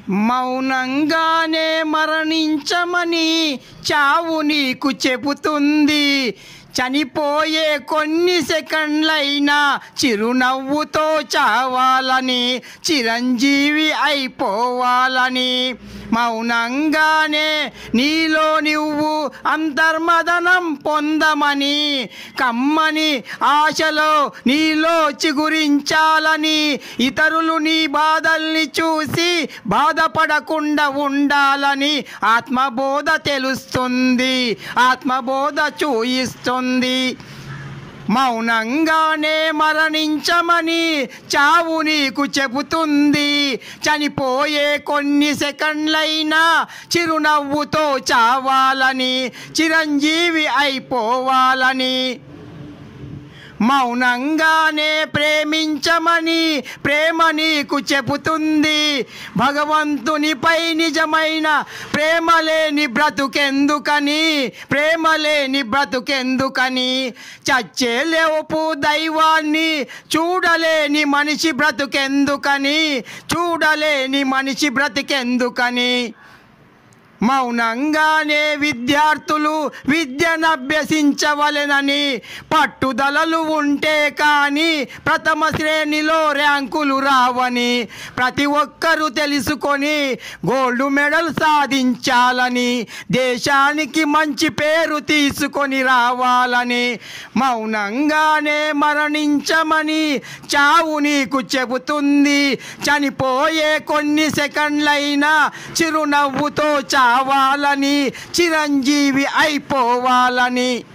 మౌనంగానే మరణించమని చావు నీకు చెబుతుంది చనిపోయే కొన్ని సెకండ్లైనా చిరునవ్వుతో చావాలని చిరంజీవి అయిపోవాలని మౌనంగానే నీలో నువ్వు అంతర్మదనం పొందమని కమ్మని ఆశలో నీలో చిగురించాలని ఇతరులు నీ బాధల్ని చూసి బాధపడకుండా ఉండాలని ఆత్మబోధ తెలుస్తుంది ఆత్మబోధ చూయిస్తుంది మౌనంగానే మరణించమని చావు నీకు చెబుతుంది చనిపోయే కొన్ని సెకండ్లైనా చిరునవ్వుతో చావాలని చిరంజీవి అయిపోవాలని మౌనంగానే ప్రేమించమని ప్రేమ నీకు చెబుతుంది భగవంతునిపై నిజమైన ప్రేమ లేని బ్రతుకెందుకని ప్రేమ లేని బ్రతుకెందుకని చచ్చేలేపు దైవాన్ని చూడలేని మనిషి బ్రతుకెందుకని చూడలేని మనిషి బ్రతికెందుకని మౌనంగానే విద్యార్థులు విద్యను అభ్యసించవలెనని పట్టుదలలు ఉంటే కానీ ప్రథమ శ్రేణిలో ర్యాంకులు రావని ప్రతి ఒక్కరూ తెలుసుకొని గోల్డ్ మెడల్ సాధించాలని దేశానికి మంచి పేరు తీసుకొని రావాలని మౌనంగానే మరణించమని చావు నీకు చెబుతుంది చనిపోయే కొన్ని సెకండ్లైనా చిరునవ్వుతో చావాలని చిరంజీవి అయిపోవాలని